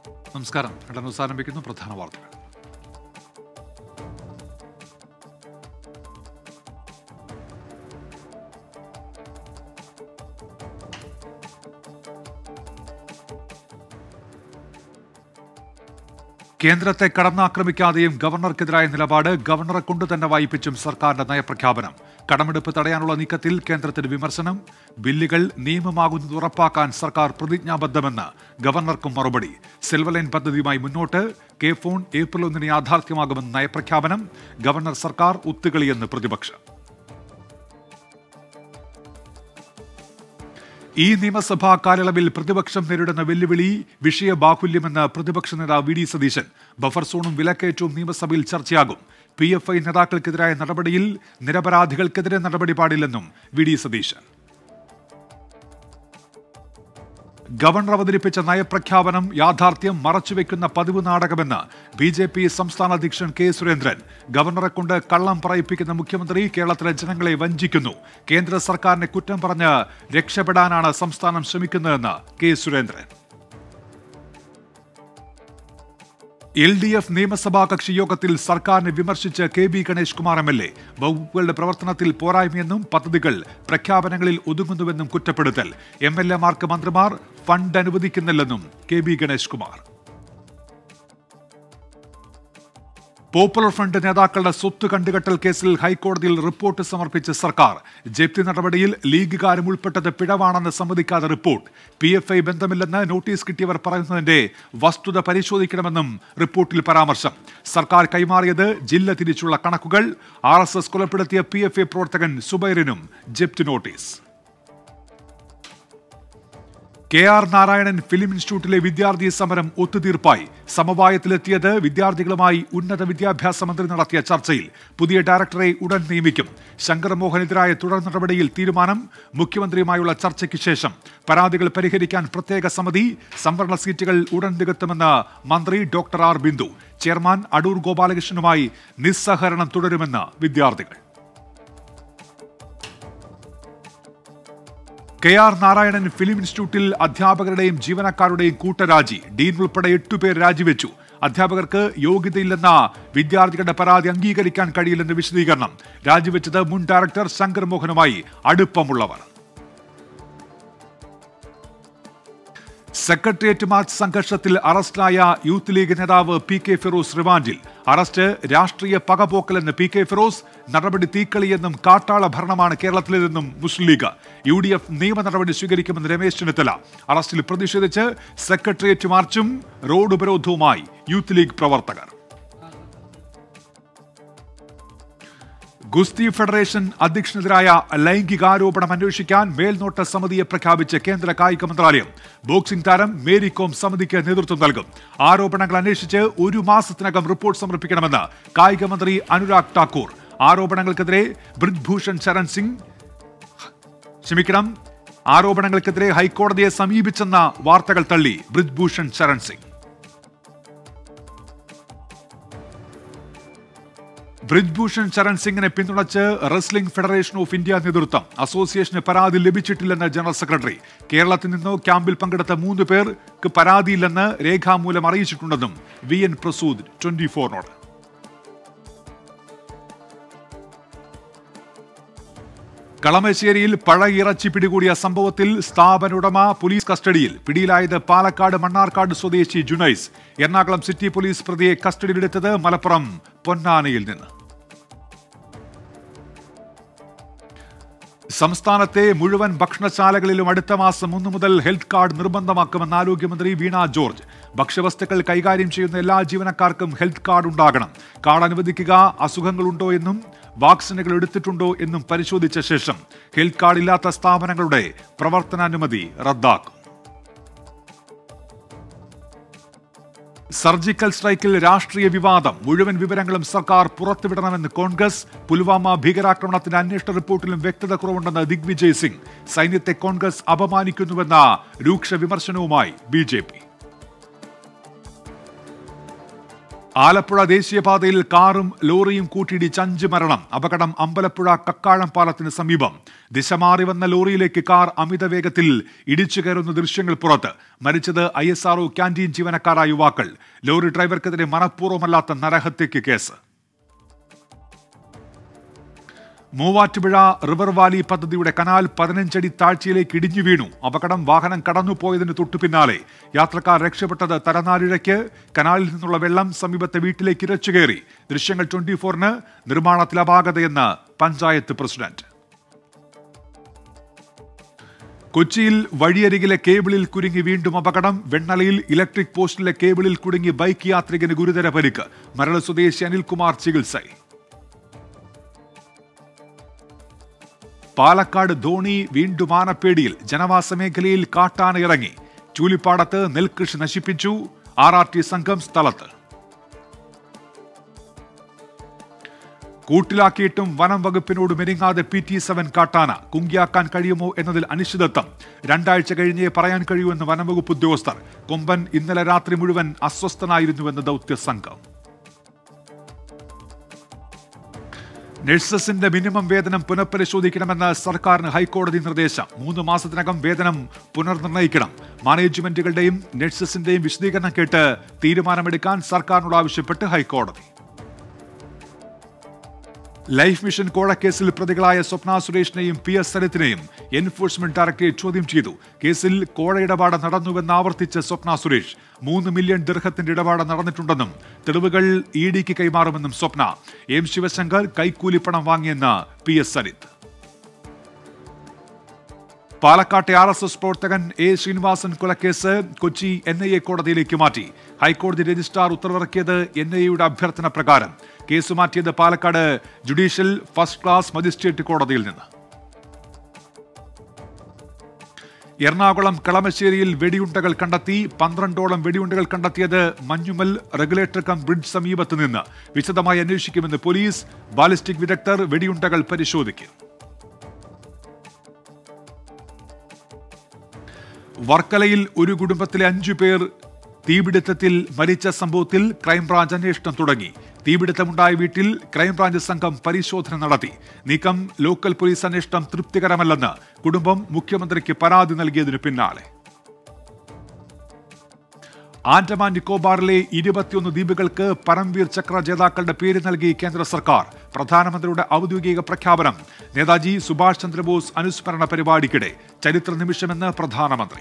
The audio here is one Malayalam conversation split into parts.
നമസ്കാരം ഇട ന്യൂസ് ആരംഭിക്കുന്നു പ്രധാന വാർത്തകൾ കേന്ദ്രത്തെ കടന്നാക്രമിക്കാതെയും ഗവർണർക്കെതിരായ നിലപാട് ഗവർണറെ കൊണ്ട് തന്നെ വായിപ്പിച്ചും സർക്കാരിന്റെ നയപ്രഖ്യാപനം കടമെടുപ്പ് തടയാനുള്ള നീക്കത്തിൽ കേന്ദ്രത്തിന് വിമർശനം ബില്ലുകൾ നിയമമാകുന്നത് ഉറപ്പാക്കാൻ സർക്കാർ പ്രതിജ്ഞാബദ്ധമെന്ന് ഗവർണർക്കും മറുപടി സിൽവർ ലൈൻ പദ്ധതിയുമായി മുന്നോട്ട് കെ ഫോൺ ഏപ്രിൽ ഒന്നിന് യാഥാർത്ഥ്യമാകുമെന്ന് നയപ്രഖ്യാപനം ഗവർണർ സർക്കാർ ഒത്തുകളിയെന്ന് പ്രതിപക്ഷം ഈ നിയമസഭാ കാലയളവിൽ പ്രതിപക്ഷം നേരിടുന്ന വെല്ലുവിളി വിഷയ ബാഹുല്യമെന്ന് പ്രതിപക്ഷ നേതാവ് വി ഡി സതീശൻ ബഫർ സോണും വിലക്കയറ്റവും നിയമസഭയിൽ ചർച്ചയാകും പി എഫ് ഐ നേതാക്കൾക്കെതിരായ നടപടിയിൽ നിരപരാധികൾക്കെതിരെ നടപടി പാടില്ലെന്നും വി ഡി സതീശൻ ഗവർണർ അവതരിപ്പിച്ച നയപ്രഖ്യാപനം യാഥാർത്ഥ്യം മറച്ചുവെക്കുന്ന പതിവ് നാടകമെന്ന് ബി ജെ പി സംസ്ഥാന അധ്യക്ഷൻ കെ സുരേന്ദ്രൻ ഗവർണറെ കൊണ്ട് കള്ളം പറയിപ്പിക്കുന്ന മുഖ്യമന്ത്രി കേരളത്തിലെ ജനങ്ങളെ വഞ്ചിക്കുന്നു കേന്ദ്ര സർക്കാരിനെ കുറ്റം പറഞ്ഞ് രക്ഷപ്പെടാനാണ് സംസ്ഥാനം ശ്രമിക്കുന്നതെന്ന് K Surendran L D F നിയമസഭാ കക്ഷി യോഗത്തിൽ സർക്കാരിനെ വിമർശിച്ച് K B Ganesh Kumar M L A വകുപ്പുകളുടെ പ്രവർത്തനത്തിൽ പോരായ്മയെന്നും പദ്ധതികൾ പ്രഖ്യാപനങ്ങളിൽ ഒതുങ്ങുന്നുവെന്നും കുറ്റപ്പെടുത്തൽ എം എൽ എമാർക്ക് മന്ത്രിമാർ ഫണ്ട് അനുവദിക്കുന്നില്ലെന്നും കെ ബി ഗണേഷ് കുമാർ പോപ്പുലർ ഫ്രണ്ട് നേതാക്കളുടെ സ്വത്ത് കണ്ടുകെട്ടൽ കേസിൽ ഹൈക്കോടതിയിൽ റിപ്പോർട്ട് സമർപ്പിച്ച സർക്കാർ ജപ്തി നടപടിയിൽ ലീഗുകാരും ഉൾപ്പെട്ടത് പിഴവാണെന്ന് സമ്മതിക്കാതെ റിപ്പോർട്ട് പി എഫ് ഐ ബന്ധമില്ലെന്ന് നോട്ടീസ് കിട്ടിയവർ പറയുന്നതിന്റെ വസ്തുത പരിശോധിക്കണമെന്നും റിപ്പോർട്ടിൽ പരാമർശം സർക്കാർ കൈമാറിയത് ജില്ല തിരിച്ചുള്ള കണക്കുകൾ ആർ എസ് എസ് കൊലപ്പെടുത്തിയ പി എഫ് ഐ പ്രവർത്തകൻ സുബൈറിനും ജപ്തി notice K R Narayanan film ഇൻസ്റ്റിറ്റ്യൂട്ടിലെ വിദ്യാർത്ഥി സമരം ഒത്തുതീർപ്പായി സമവായത്തിലെത്തിയത് വിദ്യാർത്ഥികളുമായി ഉന്നത വിദ്യാഭ്യാസ മന്ത്രി നടത്തിയ ചർച്ചയിൽ പുതിയ ഡയറക്ടറെ ഉടൻ നിയമിക്കും ശങ്കർ മോഹനെതിരായ തുടർ നടപടിയിൽ തീരുമാനം മുഖ്യമന്ത്രിയുമായുള്ള ചർച്ചയ്ക്ക് ശേഷം പരാതികൾ പരിഹരിക്കാൻ പ്രത്യേക സമിതി സംവരണ സീറ്റുകൾ ഉടൻ നികത്തുമെന്ന് മന്ത്രി doctor R Bindu chairman Adoor ഗോപാലകൃഷ്ണനുമായി നിസ്സഹകരണം തുടരുമെന്ന് വിദ്യാർത്ഥികൾ കെ ആർ നാരായണൻ ഫിലിം ഇൻസ്റ്റിറ്റ്യൂട്ടിൽ അധ്യാപകരുടെയും ജീവനക്കാരുടെയും കൂട്ടരാജി ഡീൻ ഉൾപ്പെടെ എട്ടുപേർ രാജിവെച്ചു അധ്യാപകർക്ക് യോഗ്യതയില്ലെന്ന വിദ്യാർത്ഥികളുടെ പരാതി അംഗീകരിക്കാൻ കഴിയില്ലെന്ന് വിശദീകരണം രാജിവെച്ചത് മുൻ ഡയറക്ടർ ശങ്കർ മോഹനുമായി അടുപ്പമുള്ളവർ സെക്രട്ടേറിയറ്റ് മാർച്ച് സംഘർഷത്തിൽ അറസ്റ്റിലായ യൂത്ത് ലീഗ് നേതാവ് പി കെ ഫിറോസ് റിമാൻഡിൽ അറസ്റ്റ് രാഷ്ട്രീയ പകപോക്കലെന്ന് പി കെ ഫിറോസ് നടപടി തീക്കളിയെന്നും കാട്ടാള ഭരണമാണ് കേരളത്തിലേതെന്നും Muslim League U D F നിയമ നടപടി സ്വീകരിക്കുമെന്ന് രമേശ് ചെന്നിത്തല അറസ്റ്റിൽ പ്രതിഷേധിച്ച് സെക്രട്ടേറിയറ്റ് മാർച്ചും റോഡ് ഉപരോധവുമായി യൂത്ത് ലീഗ് പ്രവർത്തകർ ഗുസ്തി ഫെഡറേഷൻ അധ്യക്ഷനെതിരായ ലൈംഗികാരോപണം അന്വേഷിക്കാൻ മേൽനോട്ട സമിതിയെ പ്രഖ്യാപിച്ച് കേന്ദ്ര കായിക മന്ത്രാലയം ബോക്സിംഗ് താരം മേരി കോം സമിതിക്ക് നേതൃത്വം നൽകും ആരോപണങ്ങൾ അന്വേഷിച്ച് ഒരു മാസത്തിനകം റിപ്പോർട്ട് സമർപ്പിക്കണമെന്ന് കായിക മന്ത്രി അനുരാഗ് ഠാക്കൂർ ആരോപണങ്ങൾക്കെതിരെ ബ്രിജ്ഭൂഷൺ ശരൺ സിംഗ് ക്ഷമിക്കണം ആരോപണങ്ങൾക്കെതിരെ ഹൈക്കോടതിയെ സമീപിച്ചെന്ന വാർത്തകൾ തള്ളി ബ്രിജ്ഭൂഷൺ ശരൺ സിംഗ് ബ്രിജ്ഭൂഷൺ ചരൺ സിംഗിനെ പിന്തുണച്ച് റെസ്ലിംഗ് ഫെഡറേഷൻ ഓഫ് ഇന്ത്യ നേതൃത്വം അസോസിയേഷന് പരാതി ലഭിച്ചിട്ടില്ലെന്ന് ജനറൽ സെക്രട്ടറി കേരളത്തിൽ നിന്നോ ക്യാമ്പിൽ പങ്കെടുത്ത മൂന്ന് പേർക്ക് പരാതിയില്ലെന്ന് രേഖാമൂലം അറിയിച്ചിട്ടുണ്ടെന്നും വി എൻ പ്രസൂദ് ട്വന്റി ഫോറിനോട് കളമശ്ശേരിയിൽ പഴയിറച്ചി പിടികൂടിയ സംഭവത്തിൽ സ്ഥാപന ഉടമ പോലീസ് കസ്റ്റഡിയിൽ പിടിയിലായത് പാലക്കാട് മണ്ണാർക്കാട് സ്വദേശി ജുനൈസ് എറണാകുളം സിറ്റി പോലീസ് പ്രതിയെ കസ്റ്റഡിയിലെടുത്തത് മലപ്പുറം പൊന്നാനയിൽ നിന്ന് സംസ്ഥാനത്തെ മുഴുവൻ ഭക്ഷണശാലകളിലും അടുത്ത മാസം ഒന്ന് മുതൽ ഹെൽത്ത് കാർഡ് നിർബന്ധമാക്കുമെന്ന് ആരോഗ്യമന്ത്രി വീണ ജോർജ് ഭക്ഷ്യവസ്തുക്കൾ കൈകാര്യം ചെയ്യുന്ന എല്ലാ ജീവനക്കാർക്കും ഹെൽത്ത് കാർഡ് ഉണ്ടാകണം കാർഡ് അനുവദിക്കുക അസുഖങ്ങളുണ്ടോ എന്നും വാക്സിനുകൾ എടുത്തിട്ടുണ്ടോ എന്നും പരിശോധിച്ച ശേഷം ഹെൽത്ത് കാർഡ് ഇല്ലാത്ത സ്ഥാപനങ്ങളുടെ പ്രവർത്തനാനുമതി റദ്ദാക്കും സർജിക്കൽ സ്ട്രൈക്കിൽ രാഷ്ട്രീയ വിവാദം മുഴുവൻ വിവരങ്ങളും സർക്കാർ പുറത്തുവിടണമെന്ന് കോൺഗ്രസ് പുൽവാമ ഭീകരാക്രമണത്തിന്റെ അന്വേഷണ റിപ്പോർട്ടിലും വ്യക്തത കുറവുണ്ടെന്ന് ദിഗ്വിജയ് സിംഗ് സൈന്യത്തെ കോൺഗ്രസ് അപമാനിക്കുന്നുവെന്ന രൂക്ഷ വിമർശനവുമായി ബി ജെ പി ആലപ്പുഴ ദേശീയപാതയിൽ കാറും ലോറിയും കൂട്ടിയിടിച്ച് അഞ്ച് മരണം അപകടം അമ്പലപ്പുഴ കക്കാഴം പാലത്തിന് സമീപം ദിശ മാറി വന്ന ലോറിയിലേക്ക് കാർ അമിത വേഗത്തിൽ ഇടിച്ചു കയറുന്ന ദൃശ്യങ്ങൾ പുറത്ത് മരിച്ചത് ഐ എസ് ആർഒ ക്യാന്റീൻ ജീവനക്കാരായ യുവാക്കൾ ലോറി ഡ്രൈവർക്കെതിരെ മനഃപൂർവ്വമല്ലാത്ത നരഹത്യയ്ക്ക് കേസ് മൂവാറ്റുപുഴ റിവർ വാലി പദ്ധതിയുടെ കനാൽ പതിനഞ്ചടി താഴ്ചയിലേക്ക് ഇടിഞ്ഞു വീണു അപകടം വാഹനം കടന്നുപോയതിന് തൊട്ടു പിന്നാലെ യാത്രക്കാർ രക്ഷപ്പെട്ടത് തലനാരിഴയ്ക്ക് കനാലിൽ നിന്നുള്ള വെള്ളം സമീപത്തെ വീട്ടിലേക്ക് ഇരച്ചു കയറി ദൃശ്യങ്ങൾ ട്വന്റി ഫോറിന് നിർമ്മാണത്തിൽ അപാകതയെന്ന് പഞ്ചായത്ത് പ്രസിഡന്റ് കൊച്ചിയിൽ വഴിയരികിലെ കേബിളിൽ കുരുങ്ങി വീണ്ടും അപകടം വെണ്ണലയിൽ ഇലക്ട്രിക് പോസ്റ്റിലെ കേബിളിൽ കുടുങ്ങി ബൈക്ക് യാത്രികന് ഗുരുതര പരിക്ക് മരള സ്വദേശി അനിൽകുമാർ ചികിത്സയിൽ പാലക്കാട് ധോണി വീണ്ടും ആനപ്പേടിയിൽ ജനവാസ മേഖലയിൽ കാട്ടാന ഇറങ്ങി ചൂലിപ്പാടത്ത് നെൽകൃഷി നശിപ്പിച്ചു ആർ ആർ ടി സംഘം സ്ഥലത്ത് കൂട്ടിലാക്കിയിട്ടും വനം വകുപ്പിനോട് മെരുങ്ങാതെ പി ടി സെവൻ കാട്ടാന കുങ്കിയാക്കാൻ കഴിയുമോ എന്നതിൽ അനിശ്ചിതത്വം രണ്ടാഴ്ച കഴിഞ്ഞേ പറയാൻ കഴിയൂവെന്ന് വനംവകുപ്പ് ഉദ്യോഗസ്ഥർ കൊമ്പൻ ഇന്നലെ രാത്രി മുഴുവൻ അസ്വസ്ഥനായിരുന്നുവെന്ന് ദൗത്യ സംഘം നഴ്സസിന്റെ മിനിമം വേതനം പുനഃപരിശോധിക്കണമെന്ന് സർക്കാരിന് ഹൈക്കോടതി നിർദ്ദേശം മൂന്ന് മാസത്തിനകം വേതനം പുനർനിർണയിക്കണം മാനേജ്മെന്റുകളുടെയും നഴ്സസിന്റെയും വിശദീകരണം കേട്ട് തീരുമാനമെടുക്കാൻ സർക്കാരിനോട് ആവശ്യപ്പെട്ട് ഹൈക്കോടതി ലൈഫ് മിഷൻ കോഴക്കേസിൽ പ്രതികളായ സ്വപ്ന സുരേഷിനെയും പി എസ് സരിത്തിനെയും എൻഫോഴ്സ്മെന്റ് ഡയറക്ടറേറ്റ് ചോദ്യം ചെയ്തു കേസിൽ കോഴ ഇടപാട് നടന്നുവെന്ന് ആവർത്തിച്ച സ്വപ്ന സുരേഷ് മൂന്ന് മില്യൺ ദീർഘത്തിന്റെ ഇടപാട് നടന്നിട്ടുണ്ടെന്നും തെളിവുകൾ ഇ ഡിക്ക് കൈമാറുമെന്നും സ്വപ്ന എം ശിവശങ്കർ കൈക്കൂലിപ്പണം വാങ്ങിയെന്ന് പി എസ് സരിത്ത് പാലക്കാട്ടെ ആർ എസ് എസ് പ്രവർത്തകൻ എ ശ്രീനിവാസൻ കൊലക്കേസ് കൊച്ചി എൻ ഐ എ കോടതിയിലേക്ക് മാറ്റി ഹൈക്കോടതി രജിസ്ട്രാർ ഉത്തരവിറക്കിയത് എൻ ഐ എയുടെ അഭ്യർത്ഥന പ്രകാരം കേസ് മാറ്റിയത് Palakkad judicial first class magistrate കോടതിയിൽ നിന്ന് എറണാകുളം കളമശ്ശേരിയിൽ വെടിയുണ്ടകൾ കണ്ടെത്തി പന്ത്രണ്ടോളം വെടിയുണ്ടകൾ കണ്ടെത്തിയത് മഞ്ഞുമൽ റെഗുലേറ്റർ കം ബ്രിഡ്ജ് സമീപത്ത് നിന്ന് വിശദമായി അന്വേഷിക്കുമെന്ന് പോലീസ് ബാലിസ്റ്റിക് വിദഗ്ധർ വെടിയുണ്ടകൾ പരിശോധിക്കും വർക്കലയിൽ ഒരു കുടുംബത്തിലെ അഞ്ചു പേർ തീപിടുത്തത്തിൽ മരിച്ച സംഭവത്തിൽ ക്രൈംബ്രാഞ്ച് അന്വേഷണം തുടങ്ങി തീപിടുത്തമുണ്ടായ വീട്ടിൽ ക്രൈംബ്രാഞ്ച് സംഘം പരിശോധന നടത്തി നീക്കം ലോക്കൽ പോലീസ് അന്വേഷണം തൃപ്തികരമല്ലെന്ന് കുടുംബം മുഖ്യമന്ത്രിക്ക് പരാതി നൽകിയതിനു പിന്നാലെ ആൻഡമാൻ നിക്കോബാറിലെ ഇരുപത്തിയൊന്ന് ദ്വീപുകൾക്ക് പരംവീർ ചക്ര ജേതാക്കളുടെ പേര് നൽകി കേന്ദ്ര സർക്കാർ പ്രധാനമന്ത്രിയുടെ ഔദ്യോഗിക പ്രഖ്യാപനം നേതാജി സുഭാഷ് ചന്ദ്രബോസ് അനുസ്മരണ പരിപാടിക്കിടെ ചരിത്ര നിമിഷമെന്ന് പ്രധാനമന്ത്രി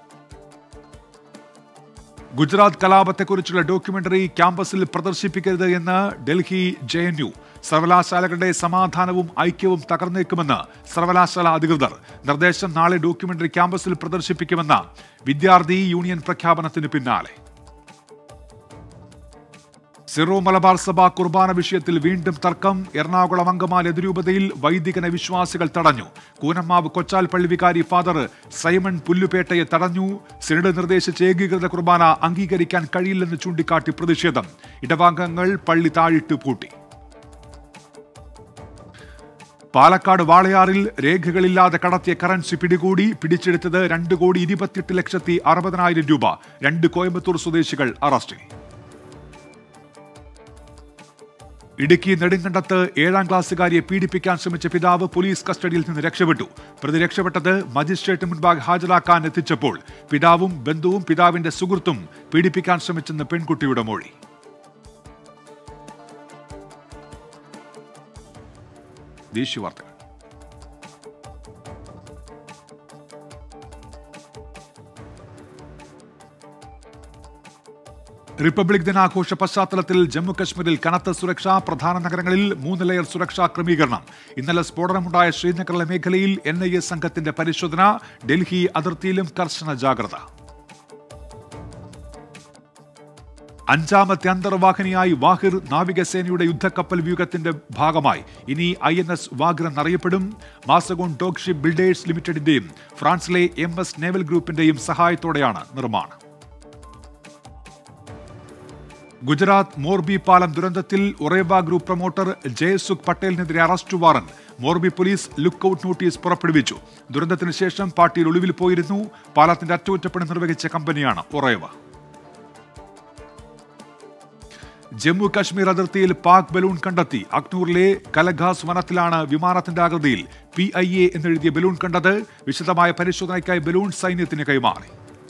ഗുജറാത്ത് കലാപത്തെക്കുറിച്ചുള്ള ഡോക്യുമെന്ററി ക്യാമ്പസിൽ പ്രദർശിപ്പിക്കരുത് എന്ന് ഡൽഹി ജെ എൻ യു സർവകലാശാലകളുടെ സമാധാനവും ഐക്യവും തകർന്നേക്കുമെന്ന് സർവകലാശാല അധികൃതർ നിർദ്ദേശം നാളെ ഡോക്യുമെന്ററി ക്യാമ്പസിൽ പ്രദർശിപ്പിക്കുമെന്ന വിദ്യാർത്ഥി യൂണിയൻ പ്രഖ്യാപനത്തിന് പിന്നാലെ സിറോ മലബാർ സഭ കുർബാന വിഷയത്തിൽ വീണ്ടും തർക്കം എറണാകുളം അങ്കമാൽ എതിരൂപതയിൽ വൈദികനെ വിശ്വാസികൾ തടഞ്ഞു കൂനമ്മാവ് കൊച്ചാൽ പള്ളി വികാരി ഫാദർ സൈമൺ പുല്ലുപേട്ടയെ തടഞ്ഞു സിനഡ് നിർദ്ദേശിച്ച ഏകീകൃത കുർബാന അംഗീകരിക്കാൻ കഴിയില്ലെന്ന് ചൂണ്ടിക്കാട്ടി പ്രതിഷേധം ഇടവാംഗങ്ങൾ പള്ളി താഴിട്ട് പൂട്ടി പാലക്കാട് വാളയാറിൽ രേഖകളില്ലാതെ കടത്തിയ കറൻസി പിടികൂടി പിടിച്ചെടുത്തത് രണ്ട് കോടി ഇരുപത്തിയെട്ട് ലക്ഷത്തി അറുപതിനായിരം രൂപ രണ്ട് കോയമ്പത്തൂർ സ്വദേശികൾ അറസ്റ്റിൽ ഇടുക്കി നെടുങ്കണ്ടത്ത് ഏഴാം ക്ലാസ്സുകാരിയെ പീഡിപ്പിക്കാൻ ശ്രമിച്ച പിതാവ് പോലീസ് കസ്റ്റഡിയിൽ നിന്ന് രക്ഷപ്പെട്ടു പ്രതി രക്ഷപ്പെട്ടത് മജിസ്ട്രേറ്റ് മുൻപാകെ ഹാജരാക്കാൻ എത്തിച്ചപ്പോൾ പിതാവും ബന്ധുവും പിതാവിന്റെ സുഹൃത്തും പീഡിപ്പിക്കാൻ ശ്രമിച്ചെന്ന് പെൺകുട്ടിയുടെ മൊഴി ദേശീയ വാർത്തകൾ റിപ്പബ്ലിക് ദിനാഘോഷ പശ്ചാത്തലത്തിൽ ജമ്മു കശ്മീരിൽ കനത്ത സുരക്ഷ പ്രധാന നഗരങ്ങളിൽ മൂന്ന് ലെയർ സുരക്ഷാ ക്രമീകരണം ഇന്നലെ സ്ഫോടനമുണ്ടായ ശ്രീനഗറിലെ മേഖലയിൽ എൻ ഐ എ സംഘത്തിന്റെ പരിശോധന ഡൽഹി അതിർത്തിയിലും കർശന ജാഗ്രത അഞ്ചാമത്തെ അന്തർവാഹിനിയായി വാഹിർ നാവികസേനയുടെ യുദ്ധക്കപ്പൽ വ്യൂഹത്തിന്റെ ഭാഗമായി ഇനി ഐ എൻ എസ് വാഗർ എന്നറിയപ്പെടും മാസഗോൺ ഡോഗ്ഷിപ്പ് ബിൽഡേഴ്സ് ലിമിറ്റഡിന്റെയും ഫ്രാൻസിലെ എം എസ് നേവൽ ഗ്രൂപ്പിന്റെയും സഹായത്തോടെയാണ് നിർമ്മാണം ഗുജറാത്ത് മോർബി പാലം ദുരന്തത്തിൽ ഒറേവ ഗ്രൂപ്പ് പ്രൊമോട്ടർ ജയസുഖ് പട്ടേലിനെതിരെ arrest warrant Morbi police lookout notice പുറപ്പെടുവിച്ചു ദുരന്തത്തിന് ശേഷം പാർട്ടിയിൽ ഒളിവിൽ പോയിരുന്നു പാലത്തിന്റെ അറ്റകുറ്റപ്പണി നിർവഹിച്ച കമ്പനിയാണ് ഒറേവ ജമ്മു കശ്മീർ അതിർത്തിയിൽ പാക് ബലൂൺ കണ്ടെത്തി അക്നൂറിലെ കലഘാസ് വനത്തിലാണ് വിമാനത്തിന്റെ ആകൃതിയിൽ പി ഐ എ എന്നെഴുതിയ ബലൂൺ കണ്ടത് വിശദമായ പരിശോധനയ്ക്കായി ബലൂൺ സൈന്യത്തിന് കൈമാറി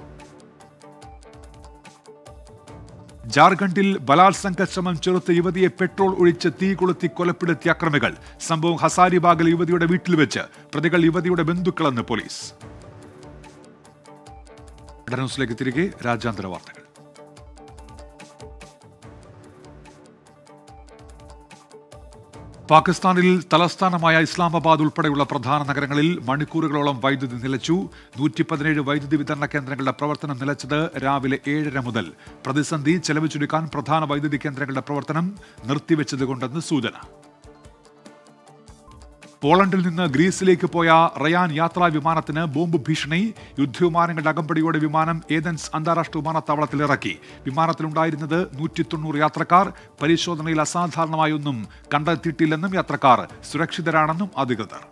ജാർഖണ്ഡിൽ ബലാത്സംഗ ശ്രമം ചെറുത്ത് യുവതിയെ പെട്രോൾ ഒഴിച്ച് തീ കൊളുത്തി കൊലപ്പെടുത്തിയ അക്രമികൾ സംഭവം ഹസാരിബാഗിൽ യുവതിയുടെ വീട്ടിൽ വെച്ച് പ്രതികൾ യുവതിയുടെ ബന്ധുക്കളെന്ന് പോലീസ് ന്യൂസിലേക്ക് തിരികെ രാജ്യാന്തര വാർത്തകൾ പാകിസ്ഥാനിൽ തലസ്ഥാനമായ ഇസ്ലാമാബാദ് ഉൾപ്പെടെയുള്ള പ്രധാന നഗരങ്ങളിൽ മണിക്കൂറുകളോളം വൈദ്യുതി നിലച്ചു നൂറ്റി പതിനേഴ് വൈദ്യുതി വിതരണ കേന്ദ്രങ്ങളുടെ പ്രവർത്തനം നിലച്ചത് രാവിലെ ഏഴര മുതൽ പ്രതിസന്ധി ചെലവ് ചുരുക്കാൻ പ്രധാന വൈദ്യുതി കേന്ദ്രങ്ങളുടെ പ്രവർത്തനം നിർത്തിവെച്ചതുകൊണ്ടെന്ന് സൂചന പോളണ്ടിൽ നിന്ന് ഗ്രീസിലേക്ക് പോയ റയാൻ യാത്രാ വിമാനത്തിന് ബോംബ് ഭീഷണി യുദ്ധവിമാനങ്ങളുടെ അകമ്പടിയോടെ വിമാനം ഏതൻസ് അന്താരാഷ്ട്ര വിമാനത്താവളത്തിൽ ഇറക്കി വിമാനത്തിലുണ്ടായിരുന്നത് നൂറ്റി തൊണ്ണൂറ് യാത്രക്കാർ പരിശോധനയിൽ അസാധാരണമായൊന്നും കണ്ടെത്തിയിട്ടില്ലെന്നും യാത്രക്കാർ സുരക്ഷിതരാണെന്നും അധികൃതർ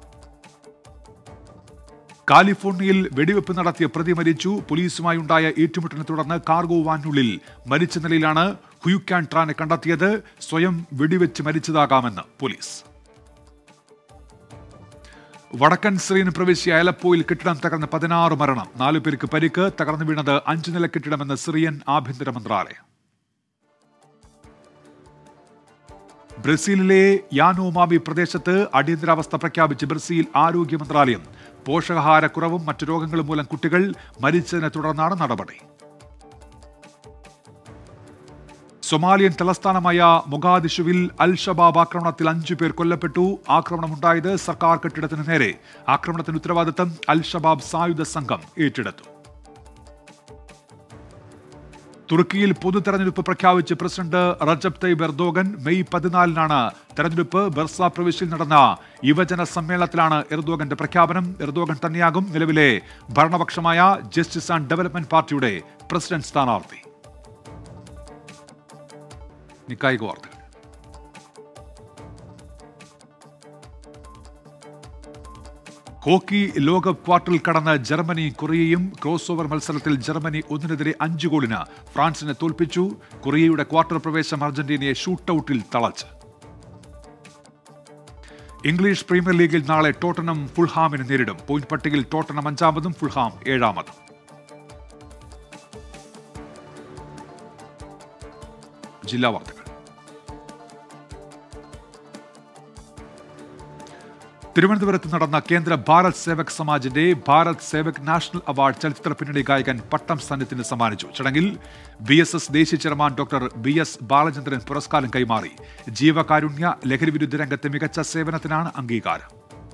കാലിഫോർണിയയിൽ വെടിവെപ്പ് നടത്തിയ പ്രതി മരിച്ചു പോലീസുമായി ഉണ്ടായ ഏറ്റുമുട്ടലിനെ തുടർന്ന് കാർഗോ വാനുള്ളിൽ മരിച്ച നിലയിലാണ് ഹുയുക്യാൻ ട്രാനെ കണ്ടെത്തിയത് സ്വയം വെടിവെച്ച് മരിച്ചതാകാമെന്ന് പോലീസ് വടക്കൻ സിറിയൻ പ്രവിശ്യ അലപ്പോയിൽ കെട്ടിടം തകർന്ന് പതിനാറ് മരണം നാലു പേർക്ക് പരിക്ക് തകർന്നു വീണത് അഞ്ചു നില കെട്ടിടമെന്ന് സിറിയൻ ആഭ്യന്തര മന്ത്രാലയം ബ്രസീലിലെ യാനോമാബി പ്രദേശത്ത് അടിയന്തരാവസ്ഥ പ്രഖ്യാപിച്ച് ബ്രസീൽ ആരോഗ്യ മന്ത്രാലയം പോഷകാഹാരക്കുറവും മറ്റു രോഗങ്ങളും മൂലം കുട്ടികൾ മരിച്ചതിനെ തുടർന്നാണ് നടപടി സൊമാലിയൻ തലസ്ഥാനമായ മൊഗാദിഷുവിൽ അൽ ഷബാബ് ആക്രമണത്തിൽ അഞ്ചു പേർ കൊല്ലപ്പെട്ടു ആക്രമണമുണ്ടായത് സർക്കാർ കെട്ടിടത്തിന് നേരെ ആക്രമണത്തിന് ഉത്തരവാദിത്തം അൽ ഷബാബ് സായുധ സംഘം ഏറ്റെടുത്തു തുർക്കിയിൽ പൊതു തെരഞ്ഞെടുപ്പ് പ്രഖ്യാപിച്ച് president Recep Tayyip Erdogan May പതിനാലിനാണ് തെരഞ്ഞെടുപ്പ് ബർസ പ്രവിശ്യയിൽ നടന്ന യുവജന സമ്മേളനത്തിലാണ് എർദോഗന്റെ പ്രഖ്യാപനം എർദോഗൻ തന്നെയാകും നിലവിലെ ഭരണപക്ഷമായ ജസ്റ്റിസ് ആൻഡ് ഡെവലപ്മെന്റ് പാർട്ടിയുടെ പ്രസിഡന്റ് സ്ഥാനാർത്ഥി നിക്കായിക വാർത്തകൾ ഹോക്കി ലോകകപ്പ് ക്വാർട്ടറിൽ കടന്ന് ജർമ്മനി കൊറിയയും ക്രോസ് ഓവർ മത്സരത്തിൽ ജർമ്മനി ഒന്നിനെതിരെ അഞ്ച് ഗോളിന് ഫ്രാൻസിനെ തോൽപ്പിച്ചു കൊറിയയുടെ ക്വാർട്ടർ പ്രവേശം അർജന്റീനയെ ഷൂട്ടൌട്ടിൽ തളച്ച് ഇംഗ്ലീഷ് പ്രീമിയർ ലീഗിൽ നാളെ ടോട്ടനം ഫുൾഹാമിനെ നേരിടും പോയിന്റ് പട്ടികയിൽ ടോട്ടനം അഞ്ചാമതും ഫുൾഹാം ഏഴാമതും ജില്ലാ വാർത്തകൾ തിരുവനന്തപുരത്ത് നടന്ന കേന്ദ്ര ഭാരത് സേവക് സമാജിന്റെ ഭാരത് സേവക് നാഷണൽ അവാർഡ് ചലച്ചിത്ര പിന്നണി ഗായകൻ പട്ടം സന്നിധിന് സമ്മാനിച്ചു ചടങ്ങിൽ ബി എസ് എസ് ദേശീയ chairman doctor B S Balachandran പുരസ്കാരം കൈമാറി ജീവകാരുണ്യ ലഹരിവിരുദ്ധ രംഗത്തെ മികച്ച സേവനത്തിനാണ് അംഗീകാരം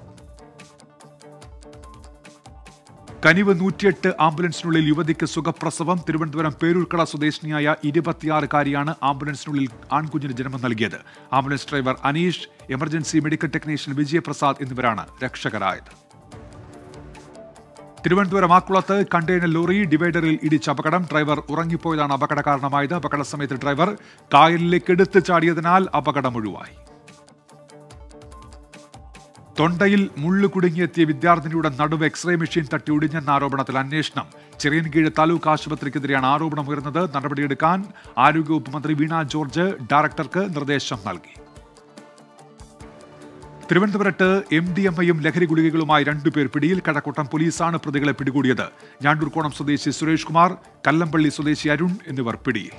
കനിവ് നൂറ്റിയെട്ട് ആംബുലൻസിനുള്ളിൽ യുവതിക്ക് സുഖപ്രസവം തിരുവനന്തപുരം പേരൂർക്കട സ്വദേശിനിയായ ഇരുപത്തിയാറുകാരിയാണ് ആംബുലൻസിനുള്ളിൽ ആൺകുഞ്ഞിന് ജന്മം നൽകിയത് ambulance driver Aneesh emergency medical technician Vijayaprasad എന്നിവരാണ് രക്ഷകരായത് തിരുവനന്തപുരം ആക്കുളത്ത് കണ്ടെയ്നർ ലോറി ഡിവൈഡറിൽ ഇടിച്ച അപകടം ഡ്രൈവർ ഉറങ്ങിപ്പോയതാണ് അപകട കാരണമായത് അപകട സമയത്ത് ഡ്രൈവർ കായലിലേക്ക് എടുത്തു ചാടിയതിനാൽ അപകടം ഒഴിവായി തൊണ്ടയിൽ മുള്ളു കുടുങ്ങിയെത്തിയ വിദ്യാർത്ഥിനിയുടെ നടുവ് എക്സ്റേ മെഷീൻ തട്ടി ഒടിഞ്ഞെന്ന ആരോപണത്തിൽ അന്വേഷണം ചെറിയൻകീഴ് താലൂക്ക് ആശുപത്രിക്കെതിരെയാണ് ആരോപണം ഉയർന്നത് നടപടിയെടുക്കാൻ ആരോഗ്യവകുപ്പ് മന്ത്രി വീണ ജോർജ് ഡയറക്ടർക്ക് നിർദ്ദേശം നൽകി തിരുവനന്തപുരത്ത് എം ഡി എം ഐയും ലഹരി ഗുളികകളുമായി രണ്ടുപേർ പിടിയിൽ കഴക്കൂട്ടം പോലീസാണ് പ്രതികളെ പിടികൂടിയത് ഞാണ്ടൂർക്കോണം സ്വദേശി സുരേഷ് കുമാർ കല്ലമ്പള്ളി സ്വദേശി അരുൺ എന്നിവർ പിടിയിൽ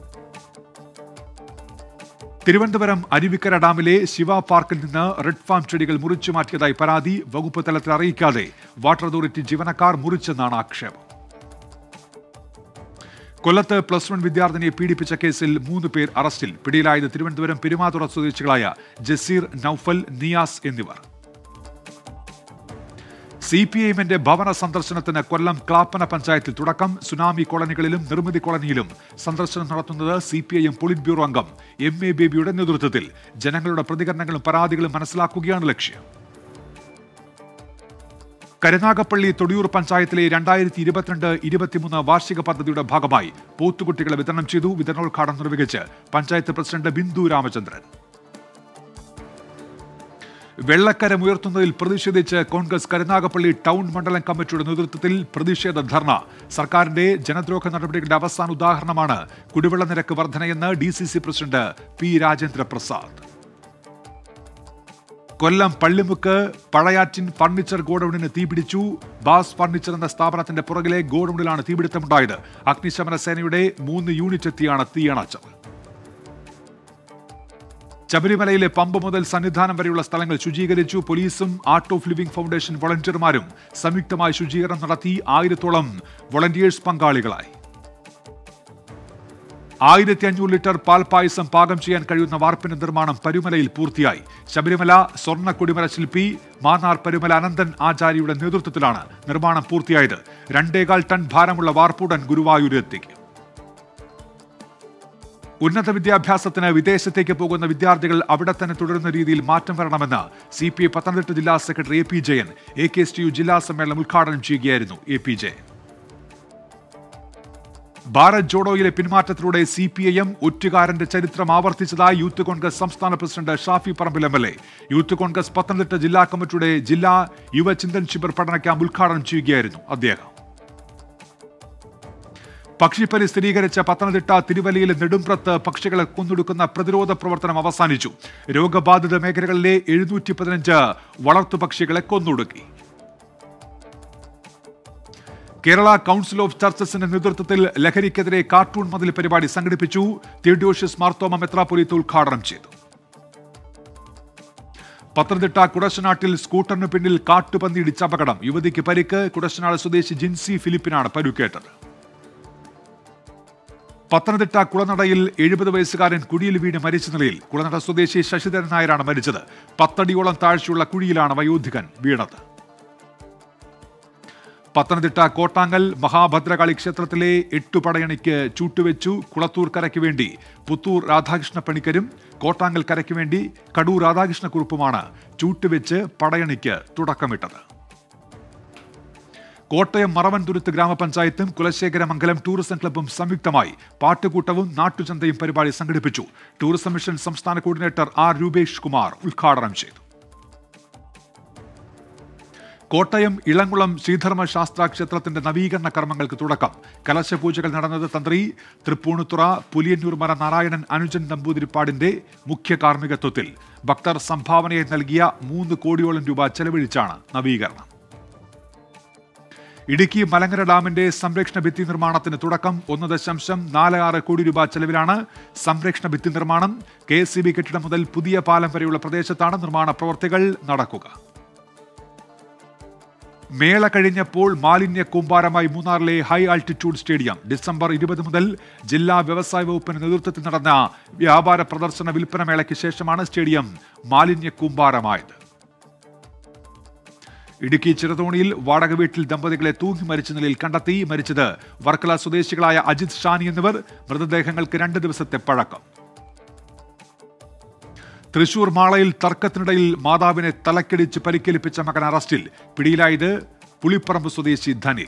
തിരുവനന്തപുരം അരുവിക്കര ഡാമിലെ ശിവ പാർക്കിൽ നിന്ന് റെഡ് ഫാം ചെടികൾ മുറിച്ചു മാറ്റിയതായി പരാതി വകുപ്പ് തലത്തിൽ അറിയിക്കാതെ വാട്ടർ അതോറിറ്റി ജീവനക്കാർ മുറിച്ചെന്നാണ് ആക്ഷേപം കൊല്ലത്ത് പ്ലസ് വൺ വിദ്യാർത്ഥിനിയെ പീഡിപ്പിച്ച കേസിൽ മൂന്ന് പേർ അറസ്റ്റിൽ പിടിയിലായത് തിരുവനന്തപുരം പെരുമാതുറ സ്വദേശികളായ ജസീർ നൌഫൽ നിയാസ് എന്നിവർ സി പി ഐ എമ്മിന്റെ ഭവന സന്ദർശനത്തിന് കൊല്ലം ക്ലാപ്പന പഞ്ചായത്തിൽ തുടക്കം സുനാമി കോളനികളിലും നിർമ്മിതി കോളനിയിലും സന്ദർശനം നടത്തുന്നത് C P I M polit bureau അംഗം എം എ ബേബിയുടെ നേതൃത്വത്തിൽ ജനങ്ങളുടെ പ്രതികരണങ്ങളും പരാതികളും മനസ്സിലാക്കുകയാണ് ലക്ഷ്യം കരുനാഗപ്പള്ളി തൊടിയൂർ പഞ്ചായത്തിലെ രണ്ടായിരത്തി ഇരുപത്തിരണ്ട് ഇരുപത്തിമൂന്ന് വാർഷിക പദ്ധതിയുടെ ഭാഗമായി പോത്തുകുട്ടികളെ വിതരണം ചെയ്തു വിതരണോദ്ഘാടനം നിർവഹിച്ച് പഞ്ചായത്ത് പ്രസിഡന്റ് ബിന്ദു രാമചന്ദ്രൻ വെള്ളക്കരമുയർത്തുന്നതിൽ പ്രതിഷേധിച്ച് കോൺഗ്രസ് കരുനാഗപ്പള്ളി ടൗൺ മണ്ഡലം കമ്മിറ്റിയുടെ നേതൃത്വത്തിൽ പ്രതിഷേധ ധർണ സർക്കാരിന്റെ ജനദ്രോഹ നടപടികളുടെ അവസാന ഉദാഹരണമാണ് കുടിവെള്ള നിരക്ക് വർധനയെന്ന് D C C president P Rajendra Prasad Kollam Pallimukku പഴയാറ്റിൻ ഫർണിച്ചർ ഗോഡൌണിന് തീപിടിച്ചു ബാസ് ഫർണിച്ചർ എന്ന സ്ഥാപനത്തിന്റെ പുറകിലെ ഗോഡൌണിലാണ് തീപിടുത്തമുണ്ടായത് അഗ്നിശമന സേനയുടെ മൂന്ന് യൂണിറ്റ് എത്തിയാണ് തീയണച്ചത് ശബരിമലയിലെ പമ്പ് മുതൽ സന്നിധാനം വരെയുള്ള സ്ഥലങ്ങൾ ശുചീകരിച്ചു പോലീസും ആർട്ട് ഓഫ് ലിവിംഗ് ഫൗണ്ടേഷൻ വോളണ്ടിയർമാരും സംയുക്തമായി ശുചീകരണം നടത്തി ആയിരത്തോളം വോളണ്ടിയേഴ്സ് പങ്കാളികളായി ആയിരത്തി അഞ്ഞൂറ് ലിറ്റർ പാൽ പായസം പാകം ചെയ്യാൻ കഴിയുന്ന വാർപ്പിന്റെ നിർമ്മാണം പരുമലയിൽ പൂർത്തിയായി ശബരിമല സ്വർണ്ണ കൊടിമല ശില്പി മാന്നാർ പരുമല അനന്തൻ ആചാര്യയുടെ നേതൃത്വത്തിലാണ് നിർമ്മാണം പൂർത്തിയായത് രണ്ടേകാൽ ടൺ ഭാരമുള്ള വാർപ്പുടൻ ഗുരുവായൂരെത്തിക്കും ഉന്നത വിദ്യാഭ്യാസത്തിന് വിദേശത്തേക്ക് പോകുന്ന വിദ്യാർത്ഥികൾ അവിടെ തന്നെ തുടരുന്ന രീതിയിൽ മാറ്റം വരണമെന്ന് സി പി ഐ പത്തനംതിട്ട ജില്ലാ secretary A P Jayan A K S T U ജില്ലാ സമ്മേളനം ഉദ്ഘാടനം ചെയ്യുകയായിരുന്നു എ പി ജയൻ ഭാരത് ജോഡോയിലെ പിന്മാറ്റത്തിലൂടെ സി പി ഐ എം ഒറ്റുകാരന്റെ ചരിത്രം ആവർത്തിച്ചതായി യൂത്ത് കോൺഗ്രസ് സംസ്ഥാന president Shafi Parambil M L A youth Congress Pathanamthitta ജില്ലാ കമ്മിറ്റിയുടെ ജില്ലാ യുവചിന്തൻ ശിബിർ പഠന ക്യാമ്പ് ഉദ്ഘാടനം ചെയ്യുകയായിരുന്നു അദ്ദേഹം പക്ഷിപ്പനി സ്ഥിരീകരിച്ച പത്തനംതിട്ട തിരുവല്ലയിലെ നെടുമ്പ്രത്ത് പക്ഷികളെ കൊന്നൊടുക്കുന്ന പ്രതിരോധ പ്രവർത്തനം അവസാനിച്ചു രോഗബാധിത മേഖലകളിലെ എഴുന്നൂറ്റി പതിനഞ്ച് വളർത്തു പക്ഷികളെ കൊന്നൊടുക്കി കേരള കൗൺസിൽ ഓഫ് ചർച്ചസിന്റെ നേതൃത്വത്തിൽ ലഹരിക്കെതിരെ കാർട്ടൂൺ മതിൽ പരിപാടി സംഘടിപ്പിച്ചു തിയോഡോഷ്യസ് മാർത്തോമ മെത്രാപൊലീത്ത് ഉദ്ഘാടനം ചെയ്തു പത്തനംതിട്ട കുടശനാട്ടിൽ സ്കൂട്ടറിന് പിന്നിൽ കാട്ടുപന്നി ഇടിച്ച അപകടം യുവതിക്ക് പരിക്ക് കുടശനാട് സ്വദേശി ജിൻസി ഫിലിപ്പിനാണ് പരുക്കേറ്റത് പത്തനംതിട്ട കുളനടയിൽ എഴുപത് വയസ്സുകാരൻ കുഴിയിൽ വീണ് മരിച്ച നിലയിൽ കുളനട സ്വദേശി ശശിധരൻ നായരാണ് മരിച്ചത് പത്തടിയോളം താഴ്ചയുള്ള കുഴിയിലാണ് വയോധികൻ വീണത് പത്തനംതിട്ട കോട്ടാങ്ങൽ മഹാഭദ്രകാളി ക്ഷേത്രത്തിലെ എട്ടു പടയണിക്ക് ചൂട്ടുവെച്ചു കുളത്തൂർ കരയ്ക്ക് വേണ്ടി പുത്തൂർ രാധാകൃഷ്ണ പണിക്കരും കോട്ടാങ്ങൽ കരയ്ക്ക് വേണ്ടി കടൂർ രാധാകൃഷ്ണക്കുറുപ്പുമാണ് ചൂട്ടുവെച്ച് പടയണിക്ക് തുടക്കമിട്ടത് കോട്ടയം മറവൻതുരുത്ത് ഗ്രാമപഞ്ചായത്തും കുലശേഖരമംഗലം ടൂറിസം ക്ലബ്ബും സംയുക്തമായി പാട്ടുകൂട്ടവും നാട്ടുചന്തയും പരിപാടി സംഘടിപ്പിച്ചു ടൂറിസം മിഷൻ സംസ്ഥാന കോർഡിനേറ്റർ ആർ രൂപേഷ് കുമാർ ഉദ്ഘാടനം ചെയ്തു കോട്ടയം ഇളങ്കുളം ശ്രീധർമ്മ ശാസ്ത്ര ക്ഷേത്രത്തിന്റെ നവീകരണ കർമ്മങ്ങൾക്ക് തുടക്കം കലശപൂജകൾ നടന്നത് തന്ത്രി തൃപ്പൂണിത്തുറ പുലിയന്നൂർ മര നാരായണൻ അനുജൻ നമ്പൂതിരിപ്പാടിന്റെ മുഖ്യ കാർമ്മികത്വത്തിൽ ഭക്തർ സംഭാവനയായി നൽകിയ മൂന്ന് കോടിയോളം രൂപ ചെലവഴിച്ചാണ് നവീകരണം ഇടുക്കി മലങ്കര ഡാമിന്റെ സംരക്ഷണ ഭിത്തി നിർമ്മാണത്തിന് തുടക്കം ഒന്ന് ദശാംശം നാല് ആറ് കോടി രൂപ ചെലവിലാണ് സംരക്ഷണ ഭിത്തി നിർമ്മാണം കെ എസ് സി ബി കെട്ടിടം മുതൽ പുതിയ പാലം വരെയുള്ള പ്രദേശത്താണ് നിർമ്മാണ പ്രവർത്തികൾ നടക്കുക മേള കഴിഞ്ഞപ്പോൾ മാലിന്യ കൂമ്പാരമായി മൂന്നാറിലെ ഹൈ ആൾട്ടിറ്റ്യൂഡ് സ്റ്റേഡിയം ഡിസംബർ ഇരുപത് മുതൽ ജില്ലാ വ്യവസായ വകുപ്പിന്റെ നേതൃത്വത്തിൽ നടന്ന വ്യാപാര പ്രദർശന വിൽപ്പന മേളയ്ക്ക് ശേഷമാണ് സ്റ്റേഡിയം മാലിന്യ കൂമ്പാരമായത് ഇടുക്കി ചെറുതോണിയിൽ വാടക വീട്ടിൽ ദമ്പതികളെ തൂങ്ങി മരിച്ച നിലയിൽ കണ്ടെത്തി മരിച്ചത് വർക്കല സ്വദേശികളായ അജിത് ഷാനി എന്നിവർ മൃതദേഹങ്ങൾക്ക് രണ്ട് ദിവസത്തെ പഴക്കം തൃശൂർ മാളയിൽ തർക്കത്തിനിടയിൽ മാതാവിനെ തലക്കടിച്ച് പരിക്കേൽപ്പിച്ച മകൻ അറസ്റ്റിൽ പിടിയിലായത് പുളിപ്പറമ്പ് സ്വദേശി ധനിൽ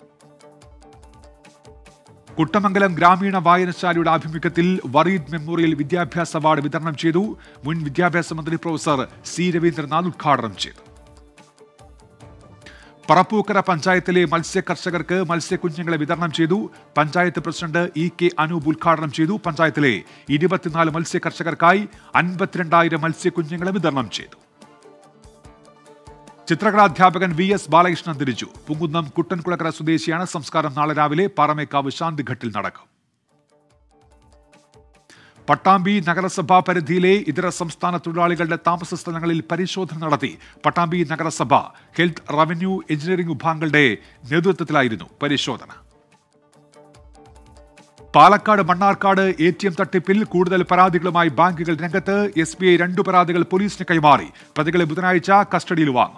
കുട്ടമംഗലം ഗ്രാമീണ വായനശാലയുടെ ആഭിമുഖ്യത്തിൽ വറീദ് മെമ്മോറിയൽ വിദ്യാഭ്യാസ അവാർഡ് വിതരണം ചെയ്തു മുൻ വിദ്യാഭ്യാസ മന്ത്രി പ്രൊഫസർ സി രവീന്ദ്രനാഥ് ഉദ്ഘാടനം ചെയ്തു പറപ്പൂക്കര പഞ്ചായത്തിലെ മത്സ്യ കർഷകർക്ക് മത്സ്യക്കുഞ്ഞുങ്ങളെ വിതരണം ചെയ്തു panchayat president E K Anoop ഉദ്ഘാടനം ചെയ്തു പഞ്ചായത്തിലെ ഇരുപത്തിനാല് മത്സ്യ കർഷകർക്കായി അൻപത്തിരണ്ടായിരം മത്സ്യക്കുഞ്ഞുങ്ങളെ വിതരണം ചെയ്തു ചിത്രകലാധ്യാപകൻ വി എസ് ബാലകൃഷ്ണൻ അന്തരിച്ചു പുങ്കുന്നം കുട്ടൻകുളക്കര സ്വദേശിയാണ് സംസ്കാരം നാളെ രാവിലെ പാറമേക്കാവ് ശാന്തിഘട്ടിൽ നടക്കും പട്ടാമ്പി നഗരസഭാ പരിധിയിലെ ഇതര സംസ്ഥാന തൊഴിലാളികളുടെ താമസ സ്ഥലങ്ങളിൽ പരിശോധന നടത്തി പട്ടാമ്പി നഗരസഭ ഹെൽത്ത് റവന്യൂ എഞ്ചിനീയറിംഗ് വിഭാഗങ്ങളുടെ നേതൃത്വത്തിലായിരുന്നു പരിശോധന Palakkad Mannarkkad A T M തട്ടിപ്പിൽ കൂടുതൽ പരാതികളുമായി ബാങ്കുകൾ രംഗത്ത് എസ് ബി ഐ രണ്ടു പരാതികൾ പോലീസിന് കൈമാറി പ്രതികളെ ബുധനാഴ്ച കസ്റ്റഡിയിൽ വാങ്ങും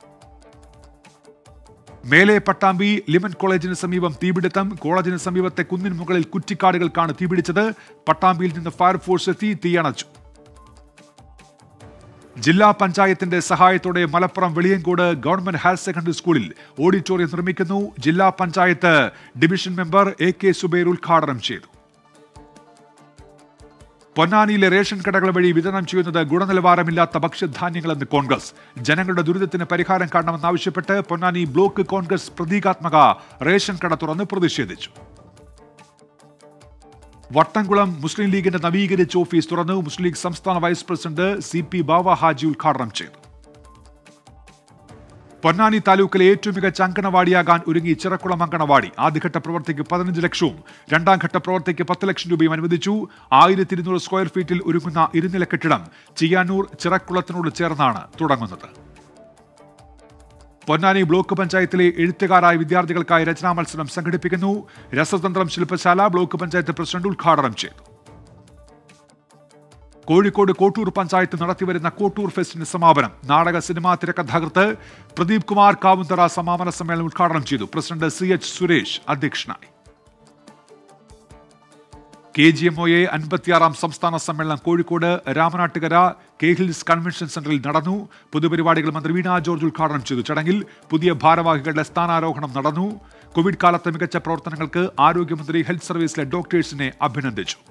മേലെ പട്ടാമ്പി ലിമൻ കോളേജിന് സമീപം തീപിടുത്തം കോളേജിന് സമീപത്തെ കുന്നിൻ മുകളിൽ കുറ്റിക്കാടുകൾക്കാണ് തീപിടിച്ചത് പട്ടാമ്പിയിൽ നിന്ന് ഫയർഫോഴ്സ് എത്തി തീയണച്ചു ജില്ലാ പഞ്ചായത്തിന്റെ സഹായത്തോടെ Malappuram Veliyankode government higher secondary സ്കൂളിൽ ഓഡിറ്റോറിയം നിർമ്മിക്കുന്നു ജില്ലാ panchayat division member A K Zubair ഉദ്ഘാടനം ചെയ്തു പൊന്നാനിയിലെ റേഷൻ കടകൾ വഴി വിതരണം ചെയ്യുന്നത് ഗുണനിലവാരമില്ലാത്ത ഭക്ഷ്യധാന്യങ്ങളെന്ന് കോൺഗ്രസ് ജനങ്ങളുടെ ദുരിതത്തിന് പരിഹാരം കാണണമെന്നാവശ്യപ്പെട്ട് പൊന്നാനി ബ്ലോക്ക് കോൺഗ്രസ് പ്രതീകാത്മക റേഷൻ കട തുറന്ന് പ്രതിഷേധിച്ചു വട്ടംകുളം മുസ്ലിം ലീഗിന്റെ നവീകരിച്ച ഓഫീസ് തുറന്നു മുസ്ലിം ലീഗ് സംസ്ഥാന vice president C P Bava Haji ഉദ്ഘാടനം ചെയ്തു പൊന്നാനി താലൂക്കിലെ ഏറ്റവും മികച്ച അങ്കണവാടിയാകാൻ ഒരുങ്ങി ചിറക്കുളം അങ്കണവാടി ആദ്യഘട്ട പ്രവർത്തിക്ക് പതിനഞ്ച് ലക്ഷവും രണ്ടാം ഘട്ട പ്രവർത്തിക്ക് പത്ത് ലക്ഷം രൂപയും അനുവദിച്ചു ആയിരത്തി ഇരുന്നൂറ് സ്ക്വയർ ഫീറ്റിൽ ഒരുങ്ങുന്ന ഇരുനില കെട്ടിടം ചിയ്യാനൂർ ചിറക്കുളത്തിനോട് ചേർന്നാണ് തുടങ്ങുന്നത് പൊന്നാനി ബ്ലോക്ക് പഞ്ചായത്തിലെ എഴുത്തുകാരായ വിദ്യാർത്ഥികൾക്കായി രചനാ മത്സരം സംഘടിപ്പിക്കുന്നു രസതന്ത്രം ശില്പശാല ബ്ലോക്ക് പഞ്ചായത്ത് പ്രസിഡന്റ് ഉദ്ഘാടനം ചെയ്തു കോഴിക്കോട് കോട്ടൂർ പഞ്ചായത്ത് നടത്തിവരുന്ന കോട്ടൂർ ഫെസ്റ്റിന് സമാപനം നാടക സിനിമാ തിരക്കഥാകൃത്ത് പ്രദീപ് കുമാർ കാവുന്തറ സമാപന സമ്മേളനം ഉദ്ഘാടനം ചെയ്തു പ്രസിഡന്റ് സി എച്ച് സുരേഷ് അധ്യക്ഷനായി K G M O A അൻപത്തിയാറാം സംസ്ഥാന സമ്മേളനം Kozhikode Ramanattukara K hills convention സെന്ററിൽ നടന്നു പൊതുപരിപാടികൾ മന്ത്രി വീണ ജോർജ് ഉദ്ഘാടനം ചെയ്തു ചടങ്ങിൽ പുതിയ ഭാരവാഹികളുടെ സ്ഥാനാരോഹണം നടന്നു കോവിഡ് കാലത്തെ മികച്ച പ്രവർത്തനങ്ങൾക്ക് ആരോഗ്യമന്ത്രി ഹെൽത്ത് സർവീസിലെ ഡോക്ടേഴ്സിനെ അഭിനന്ദിച്ചു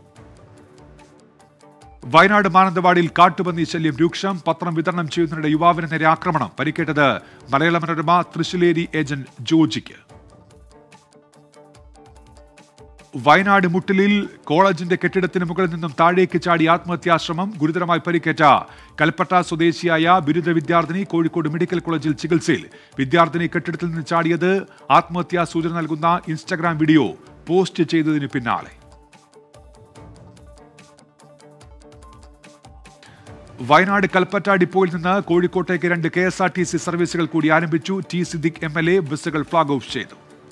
വയനാട് മാനന്തവാടിയിൽ കാട്ടുപന്നി ശല്യം രൂക്ഷം പത്രം വിതരണം ചെയ്യുന്നതിനിടെ യുവാവിന് നേരെ ആക്രമണം പരിക്കേറ്റത് മലയാള മനോരമ തൃശ്ശിലേരി ഏജന്റ് ജോജിക്ക് വയനാട് മുട്ടിലിൽ കോളേജിന്റെ കെട്ടിടത്തിന് മുകളിൽ നിന്നും താഴേക്ക് ചാടി ആത്മഹത്യാശ്രമം ഗുരുതരമായി പരിക്കേറ്റ കൽപ്പറ്റ സ്വദേശിയായ ബിരുദ വിദ്യാർത്ഥിനി കോഴിക്കോട് മെഡിക്കൽ കോളേജിൽ ചികിത്സയിൽ വിദ്യാർത്ഥിനി കെട്ടിടത്തിൽ നിന്ന് ചാടിയത് ആത്മഹത്യാ സൂചന നൽകുന്ന ഇൻസ്റ്റഗ്രാം വീഡിയോ പോസ്റ്റ് ചെയ്തതിന് പിന്നാലെ വയനാട് കൽപ്പറ്റ ഡിപ്പോയിൽ നിന്ന് കോഴിക്കോട്ടേക്ക് രണ്ട് K S R T C സർവീസുകൾ കൂടി ആരംഭിച്ചു T Siddique M L A ബസ്സുകൾ ഫ്ളാഗ് ഓഫ് ചെയ്തു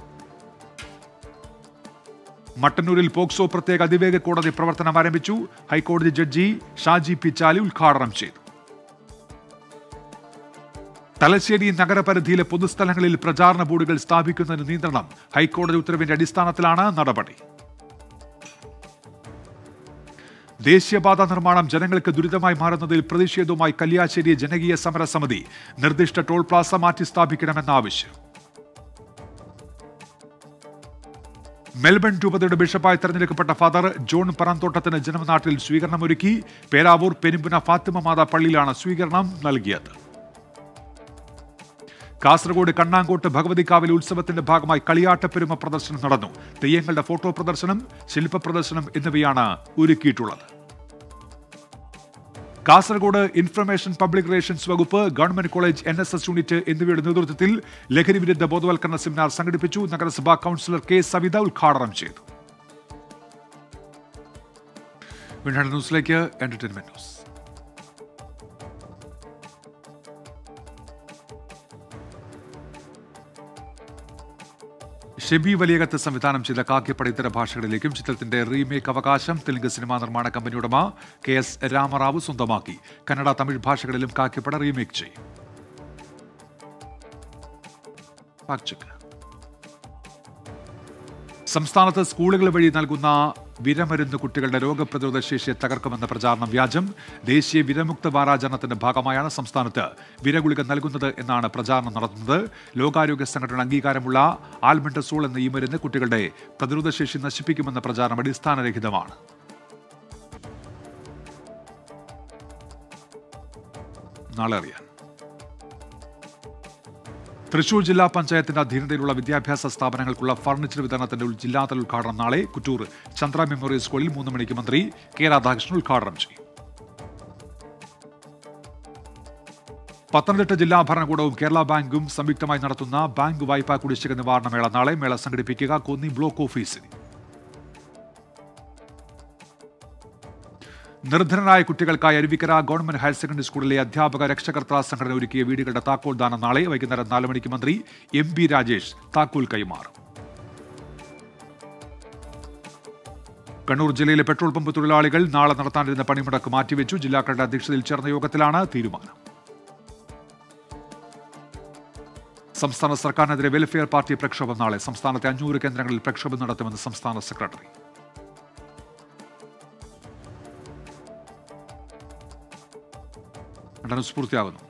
മട്ടന്നൂരിൽ പോക്സോ പ്രത്യേക അതിവേഗ കോടതി പ്രവർത്തനം ആരംഭിച്ചു ഹൈക്കോടതി ജഡ്ജി ഷാജി പി ചാലി ഉദ്ഘാടനം ചെയ്തു തലശ്ശേരി നഗരപരിധിയിലെ പൊതുസ്ഥലങ്ങളിൽ പ്രചാരണ ബോർഡുകൾ സ്ഥാപിക്കുന്നതിന് നിയന്ത്രണം ഹൈക്കോടതി ഉത്തരവിന്റെ അടിസ്ഥാനത്തിലാണ് നടപടി ദേശീയപാത നിർമ്മാണം ജനങ്ങൾക്ക് ദുരിതമായി മാറുന്നതിൽ പ്രതിഷേധവുമായി കല്യാശ്ശേരി ജനകീയ സമരസമിതി നിർദ്ദിഷ്ട ടോൾ പ്ലാസ മാറ്റി സ്ഥാപിക്കണമെന്ന ആവശ്യം മെൽബൺ രൂപതയുടെ ബിഷപ്പായി തെരഞ്ഞെടുക്കപ്പെട്ട ഫാദർ ജോൺ പറന്തോട്ടത്തിന് ജന്മനാട്ടിൽ സ്വീകരണമൊരുക്കി പേരാവൂർ പെരുമ്പുന ഫാത്തിമ മാതാ പള്ളിയിലാണ് സ്വീകരണം നൽകിയത് കാസർഗോഡ് കണ്ണാങ്കോട്ട് ഭഗവതിക്കാവിൽ ഉത്സവത്തിന്റെ ഭാഗമായി കളിയാട്ടപ്പെരുമ പ്രദർശനം നടന്നു തെയ്യങ്ങളുടെ ഫോട്ടോ പ്രദർശനം ശില്പ പ്രദർശനം എന്നിവയാണ് ഒരുക്കിയിട്ടുള്ളത് കാസർഗോഡ് ഇൻഫർമേഷൻ പബ്ലിക് റിലേഷൻസ് വകുപ്പ് government college N S S unit എന്നിവയുടെ നേതൃത്വത്തിൽ ലഹരി വിരുദ്ധ ബോധവൽക്കരണ സെമിനാർ സംഘടിപ്പിച്ചു നഗരസഭാ കൌൺസിലർ കെ സവിത ഉദ്ഘാടനം ചെയ്തു വീണ്ടും ന്യൂസിലേക്ക് എന്റർടൈൻമെന്റ് ന്യൂസ് ഷെബി വലിയകത്ത് സംവിധാനം ചെയ്ത കാക്കിപ്പട ഇതര ഭാഷകളിലേക്കും ചിത്രത്തിന്റെ റീമേക്ക് അവകാശം തെലുങ്ക് സിനിമാ നിർമ്മാണ കമ്പനി ഉടമ കെ എസ് രാമറാവു സ്വന്തമാക്കി കന്നഡ തമിഴ് ഭാഷകളിലും കാക്കിപ്പട റീമേക്ക് ചെയ്യും Fact check. സംസ്ഥാനത്ത് സ്കൂളുകൾ വഴി നൽകുന്ന വിരമരുന്ന് കുട്ടികളുടെ രോഗപ്രതിരോധ ശേഷിയെ തകർക്കുമെന്ന പ്രചാരണം വ്യാജം ദേശീയ വിരമുക്ത വാരാചരണത്തിന്റെ ഭാഗമായാണ് സംസ്ഥാനത്ത് വിരഗുളിക നൽകുന്നത് എന്നാണ് പ്രചാരണം നടത്തുന്നത് ലോകാരോഗ്യ സംഘടന അംഗീകാരമുള്ള ആൽബൻഡസോൾ എന്ന ഈ മരുന്ന് കുട്ടികളുടെ പ്രതിരോധ ശേഷി നശിപ്പിക്കുമെന്ന പ്രചാരണം അടിസ്ഥാനരഹിതമാണ് നാളെ അറിയാൻ തൃശൂർ ജില്ലാ പഞ്ചായത്തിന്റെ അധീനതയിലുള്ള വിദ്യാഭ്യാസ സ്ഥാപനങ്ങൾക്കുള്ള ഫർണിച്ചർ വിതരണത്തിന്റെ ഉൾ- ജില്ലാതല ഉദ്ഘാടനം നാളെ കുറ്റൂർ ചന്ദ്ര മെമ്മോറിയൽ സ്കൂളിൽ മൂന്ന് മണിക്ക് മന്ത്രി കെ രാധാകൃഷ്ണൻ ഉദ്ഘാടനം ചെയ്യും പത്തനംതിട്ട ജില്ലാ ഭരണകൂടവും കേരള ബാങ്കും സംയുക്തമായി നടത്തുന്ന ബാങ്ക് വായ്പാ കുടിശ്ശിക നിവാരണ മേള നാളെ മേള സംഘടിപ്പിക്കുക കോന്നി ബ്ലോക്ക് ഓഫീസിൽ നിർധനരായ കുട്ടികൾക്കായി അരുവിക്കര ഗവൺമെന്റ് ഹയർ സെക്കൻഡറി സ്കൂളിലെ അധ്യാപക രക്ഷകർത്താ സംഘടന ഒരുക്കിയ വീടുകളുടെ താക്കോൽ ദാനം നാളെ വൈകുന്നേരം നാല് മണിക്ക് മന്ത്രി എം ബി രാജേഷ് താക്കോൽ കൈമാറും കണ്ണൂർ ജില്ലയിലെ പെട്രോൾ പമ്പ് തൊഴിലാളികൾ നാളെ നടത്താനിരുന്ന പണിമുടക്ക് മാറ്റിവെച്ചു ജില്ലാ കളക്ടറുടെ അധ്യക്ഷതയിൽ ചേർന്ന യോഗത്തിലാണ് തീരുമാനം സംസ്ഥാന സർക്കാരിനെതിരെ വെൽഫെയർ പാർട്ടി പ്രക്ഷോഭം നാളെ സംസ്ഥാനത്തെ അഞ്ഞൂറ് കേന്ദ്രങ്ങളിൽ പ്രക്ഷോഭം നടത്തുമെന്ന് സംസ്ഥാന സെക്രട്ടറി ന്യൂസ് പൂർത്തിയാകുന്നു